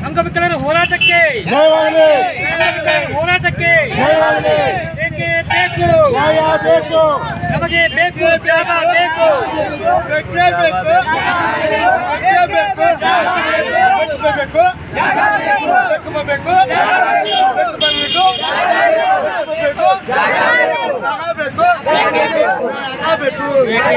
ಅಂಗವಿಕಲರ ಹೋರಾಟಕ್ಕೆ ಜಯವಾಗಲಿ ಅಂಗವಿಕಲರ ಹೋರಾಟಕ್ಕೆ ಜಯವಾಗಲಿ ಬೇಕೇ ಬೇಕು ನ್ಯಾಯ ಬೇಕು ನಮಗೆ ಬೇಕು ಜಾಗ ಬೇಕು ಬೇಕೇ ಬೇಕು ಬೇಕೇ ಬೇಕು ಬೇಕು ಬೇಕು ಬೇಕು ಬೇಕು ಬೇಕು ಬೇಕು ಬೇಕು ಜಾಗ ಬೇಕು ಜಾಗ ಬೇಕು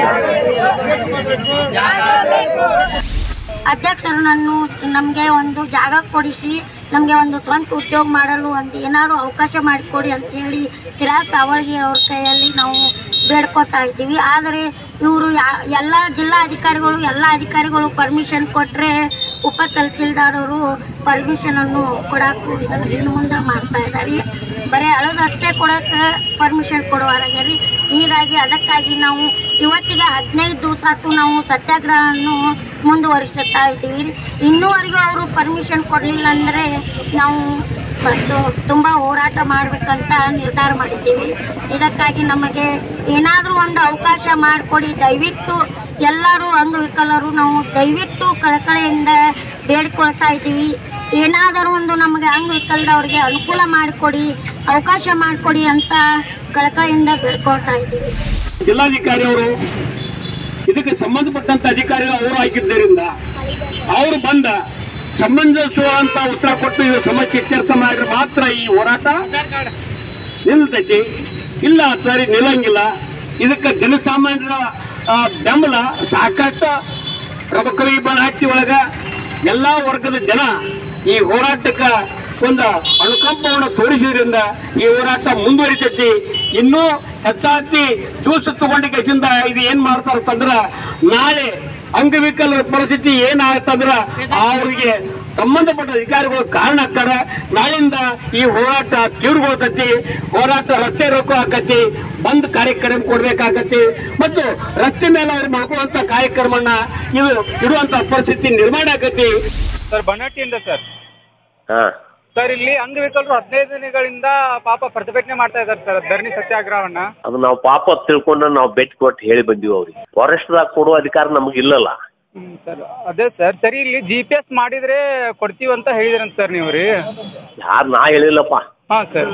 ಬೇಕು ಅಧ್ಯಕ್ಷರು ನಾನು ನಮಗೆ ಒಂದು ಜಾಗ ಕೊಡಿಸಿ ನಮಗೆ ಒಂದು ಸ್ವಂತ ಉದ್ಯೋಗ ಮಾಡಲು ಅಂತ ಏನಾದ್ರು ಅವಕಾಶ ಮಾಡಿಕೊಡಿ ಅಂತ ಹೇಳಿ ಸಿರಾಜ್ ಸಾವಳ್ಗಿ ಅವ್ರ ಕೈಯಲ್ಲಿ ನಾವು ಬೇಡ್ಕೊತಾ ಇದ್ದೀವಿ ಆದರೆ ಇವರು ಯಾ ಎಲ್ಲ ಜಿಲ್ಲಾ ಅಧಿಕಾರಿಗಳು ಎಲ್ಲ ಅಧಿಕಾರಿಗಳು ಪರ್ಮಿಷನ್ ಕೊಟ್ಟರೆ ಉಪ ತಹಸೀಲ್ದಾರ್ ಅವರು ಪರ್ಮಿಷನನ್ನು ಕೊಡೋಕ್ಕೂ ಇದನ್ನು ಇನ್ನು ಮುಂದೆ ಮಾಡ್ತಾ ಇದ್ದಾರೆ ಬರೀ ಅಳದಷ್ಟೇ ಕೊಡೋಕ್ಕೆ ಪರ್ಮಿಷನ್ ಕೊಡುವಾರಾಗ್ಯಾರಿ ಹೀಗಾಗಿ ಅದಕ್ಕಾಗಿ ನಾವು ಇವತ್ತಿಗೆ ಹದಿನೈದು ದಿವಸ ಆಯ್ತು ನಾವು ಸತ್ಯಾಗ್ರಹವನ್ನು ಮುಂದುವರಿಸುತ್ತಾ ಇದ್ದೀವಿ ಇನ್ನೂವರೆಗೂ ಅವರು ಪರ್ಮಿಷನ್ ಕೊಡಲಿಲ್ಲ ಅಂದರೆ ನಾವು ಮತ್ತು ತುಂಬ ಹೋರಾಟ ಮಾಡಬೇಕಂತ ನಿರ್ಧಾರ ಮಾಡಿದ್ದೀವಿ ಇದಕ್ಕಾಗಿ ನಮಗೆ ಏನಾದರೂ ಒಂದು ಅವಕಾಶ ಮಾಡಿಕೊಡಿ ದಯವಿಟ್ಟು ಎಲ್ಲರೂ ಅಂಗವಿಕಲರು ನಾವು ದಯವಿಟ್ಟು ಕಳಕಳಿಯಿಂದ ಬೇಡ್ಕೊಳ್ತಾ ಇದ್ದೀವಿ ಏನಾದರೂ ಒಂದು ನಮಗೆ ಅಂಗವಿಕಲದವ್ರಿಗೆ ಅನುಕೂಲ ಮಾಡಿಕೊಡಿ ಅವಕಾಶ ಮಾಡಿಕೊಡಿ ಅಂತ ಕಳಕಳಿಯಿಂದ ಬೇಡ್ಕೊಳ್ತಾ ಇದ್ದೀವಿ ಜಿಲ್ಲಾಧಿಕಾರಿ ಅವರು ಇದಕ್ಕೆ ಸಂಬಂಧಪಟ್ಟಂತ ಅಧಿಕಾರಿಗಳು ಅವರು ಆಗಿದ್ದರಿಂದ ಅವರು ಬಂದ ಸಂಬಂಧಿಸುವಂತ ಉತ್ತರ ಕೊಟ್ಟು ಇದು ಸಮಸ್ಯೆ ಇತ್ಯರ್ಥ ಮಾಡಿದ್ರೆ ಮಾತ್ರ ಈ ಹೋರಾಟ ನಿಲ್ತೈತಿ ಇಲ್ಲ ಸರಿ ನಿಲ್ಲಂಗಿಲ್ಲ ಇದಕ್ಕೆ ಜನಸಾಮಾನ್ಯರ ಆ, ಬೆಂಬಲ ಸಾಕಷ್ಟು ಪ್ರಮುಖರಿ ಬನಹಟ್ಟಿ ಒಳಗ ಎಲ್ಲಾ ವರ್ಗದ ಜನ ಈ ಹೋರಾಟಕ್ಕೆ ಒಂದು ಅನುಕಂಪವನ್ನು ತೋರಿಸಿದ್ರಿಂದ ಈ ಹೋರಾಟ ಮುಂದುವರಿತೈತಿ ಇನ್ನೂ ಹೆಚ್ಚಾತಿ ದಿವಸ ತಗೊಂಡಿಗೆಸಿಂದ ಇದು ಏನ್ ಮಾಡ್ತಾರಂತಂದ್ರ ನಾಳೆ ಅಂಗವಿಕಲರ ಪರಿಸ್ಥಿತಿ ಏನಾಗತ್ತಂದ್ರ ಅವ್ರಿಗೆ ಸಂಬಂಧಪಟ್ಟ ಅಧಿಕಾರಿಗಳು ಕಾರಣ ಹಾಕಾರ ನಾಳಿಂದ ಈ ಹೋರಾಟ ತೀವ್ರಗೊಳ್ತತಿ ಹೋರಾಟ ರಸ್ತೆ ರೋಕೋ ಆಕತಿ ಬಂದ್ ಕಾರ್ಯಕ್ರಮ ಕೊಡ್ಬೇಕಾಗತಿ ಮತ್ತು ರಸ್ತೆ ಮೇಲೆ ಅವ್ರು ಮಾಡ್ಕೊಳ್ಳುವಂತ ಕಾರ್ಯಕ್ರಮನ ಇದು ಇಡುವಂತ ಪರಿಸ್ಥಿತಿ ನಿರ್ಮಾಣ ಆಕತಿ ಸರ್ ಬನ್ನಟ್ಟಿಯಿಂದ ಸರ್ ಹಾ ಸರ್ ಇಲ್ಲಿ ಅಂಗವಿಕಲರು ಹದಿನೈದು ದಿನಗಳಿಂದ ಪಾಪ ಪ್ರತಿಭಟನೆ ಮಾಡ್ತಾ ಇದ್ದಾರೆ ಸರ್ ಧರಣಿ ಸತ್ಯಾಗ್ರಹವನ್ನ ಅದು ನಾವು ಪಾಪ ತಿಳ್ಕೊಂಡು ನಾವು ಬೆಟ್ ಕೊಟ್ಟು ಹೇಳಿ ಬಂದೀವಿ ಅವ್ರಿಗೆ ಫಾರೆಸ್ಟ್ದಾಗ ಕೊಡುವ ಅಧಿಕಾರ ನಮಗೆ ಇಲ್ಲಲ್ಲ ಹ್ಮ್ ಸರ್ ಅದೇ ಸರ್ ಸರಿ ಇಲ್ಲಿ ಜಿ ಪಿ ಎಸ್ ಮಾಡಿದ್ರೆ ಕೊಡ್ತೀವಿ ಅಂತ ಹೇಳಿದ್ರಂತ ಸರ್ ನೀವು ರೀ ಯಾರು ನಾ ಹೇಳಿಲ್ಲಪ್ಪ ಹಾಂ ಸರ್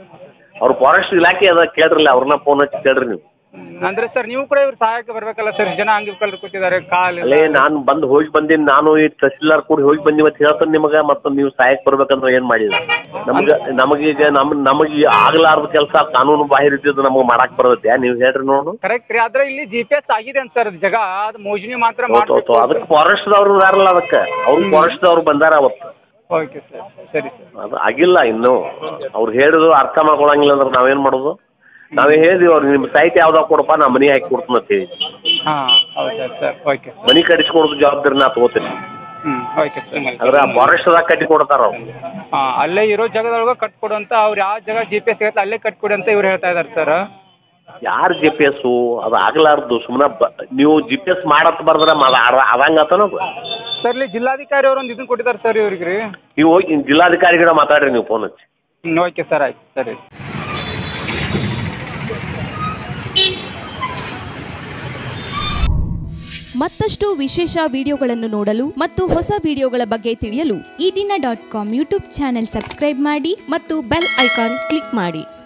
ಅವ್ರು ಫಾರೆಸ್ಟ್ ಇಲಾಖೆ ಅದ ಕೇಳ್ರಲ್ಲ ಅವ್ರನ್ನ ಫೋನ್ ಹಚ್ಚಿ ಕೇಳ್ರಿ ನೀವು ಅಂದ್ರೆ ಸರ್ ನೀವು ಕೂಡ ಇವ್ರ ಸಹಾಯಕ್ಕೆ ಬರ್ಬೇಕಲ್ಲ ಸರ್ ಜನ ಅಂಗವಿಕಲರು ಕೂತಿದ್ದಾರೆ ಕಾಲು ಅಲ್ಲೇ ನಾನು ಬಂದು ಹೋಗಿ ಬಂದೀನಿ ನಾನು ಈ ತಹಸೀಲ್ದಾರ್ ಕೂಡ ಹೋಗಿ ಬಂದಿ ಮತ್ತೆ ಹೇಳ್ತಾನೆ ನಿಮಗೆ ಮತ್ತೆ ನೀವು ಸಹಾಯಕ್ಕೆ ಬರ್ಬೇಕಂದ್ರೆ ಏನು ಮಾಡಿಲ್ಲ ನಮ್ಗೆ ನಮಗೀಗ ನಮ್ಮ ನಮಗೆ ಆಗ್ಲಾರ್ದ ಕೆಲಸ ಕಾನೂನು ಬಾಹಿರ ಇದ್ದಿದ್ದು ನಮಗೆ ಮಾಡಕ್ ಬರ್ತೈತೆ ನೀವು ಹೇಳ್ರಿ ನೋಡು ಕರೆಕ್ಟ್ ರೀ ಆದ್ರೆ ಇಲ್ಲಿ ಜಿ ಪಿ ಎಸ್ ಆಗಿದೆ ಅಂತ ಸರ್ ಜಾಗ ಅದು ಮೋಜನಿ ಮಾತ್ರ ಹೌದು ಹೌದು ಅದಕ್ಕೆ ಫಾರೆಸ್ಟ್ದವ್ರು ಇದಾರಲ್ಲ ಅದಕ್ಕೆ ಅವ್ರು ಫಾರೆಸ್ಟ್ದವ್ರು ಬಂದಾರ ಅವತ್ತು ಓಕೆ ಸರ್ ಸರಿ ಸರ್ ಅದು ಆಗಿಲ್ಲ ಇನ್ನು ಅವ್ರು ಹೇಳಿದ್ರು ಅರ್ಥ ಮಾಡ್ಕೊಳಂಗಿಲ್ಲ ಅಂದ್ರೆ ನಾವೇನ್ ಮಾಡೋದು ನಾವೇ ಹೇಳಿದ್ವಿ ಅವ್ರಿಗೆ ನಿಮ್ಮ ಸೈಟ್ ಯಾವ್ದಾಗ ಕೊಡಪ್ಪ ನಾ ಮನೆ ಹಾಕಿ ಕೊಡ್ತೀನಿ ಅಂತ ಹೇಳಿ ಹಾಂ ಹೌದಾ ಸರ್ ಓಕೆ ಮನೆ ಕಟ್ಟಿಸ್ಕೊಡೋದು ಜವಾಬ್ದಾರಿ ನಾ ತಗೋತೀನಿ ಹ್ಞೂ ಓಕೆ ಸರ್ ಆದ್ರೆ ಆ ಫಾರೆಸ್ಟ್ದಾಗ ಕಟ್ಟಿ ಕೊಡ್ತಾರ ಅವ್ರು ಹಾಂ ಅಲ್ಲೇ ಇರೋ ಜಾಗದೊಳಗೆ ಕಟ್ಕೊಡು ಅಂತ ಅವ್ರು ಯಾವ ಜಾಗ ಜಿ ಪಿ ಎಸ್ ಇರುತ್ತೆ ಅಲ್ಲೇ ಕಟ್ಕೊಡಿ ಅಂತ ಇವ್ರು ಹೇಳ್ತಾ ಇದ್ದಾರೆ ಸರ್ ಯಾರು ಜಿ ಪಿ ಎಸ್ ಅದು ಆಗ್ಲಾರ್ದು ಸುಮ್ಮನೆ ನೀವು ಜಿ ಪಿ ಎಸ್ ಮಾಡತ್ ಬರ್ದ್ರೆ ಅದಂಗ ಆತನ ಸರ್ ಇಲ್ಲಿ ಜಿಲ್ಲಾಧಿಕಾರಿ ಅವರು ಒಂದು ಇದನ್ನ ಕೊಟ್ಟಿದ್ದಾರೆ ಸರ್ ಇವ್ರಿಗೆ ರೀ ನೀವು ಹೋಗಿ ಜಿಲ್ಲಾಧಿಕಾರಿಗಳ ಮಾತಾಡ್ರಿ ನೀವು ಫೋನ್ ಹಚ್ಚಿ ಹ್ಞೂ ಓಕೆ ಸರ್ ಆಯ್ತು ಸರಿ ಮತ್ತಷ್ಟು ವಿಶೇಷ ವಿಡಿಯೋಗಳನ್ನು ನೋಡಲು ಮತ್ತು ಹೊಸ ವಿಡಿಯೋಗಳ ಬಗ್ಗೆ ತಿಳಿಯಲು ಈ ದಿನ dot com YouTube channel subscribe ಮಾಡಿ ಮತ್ತು ಬೆಲ್ ಐಕಾನ್ ಕ್ಲಿಕ್ ಮಾಡಿ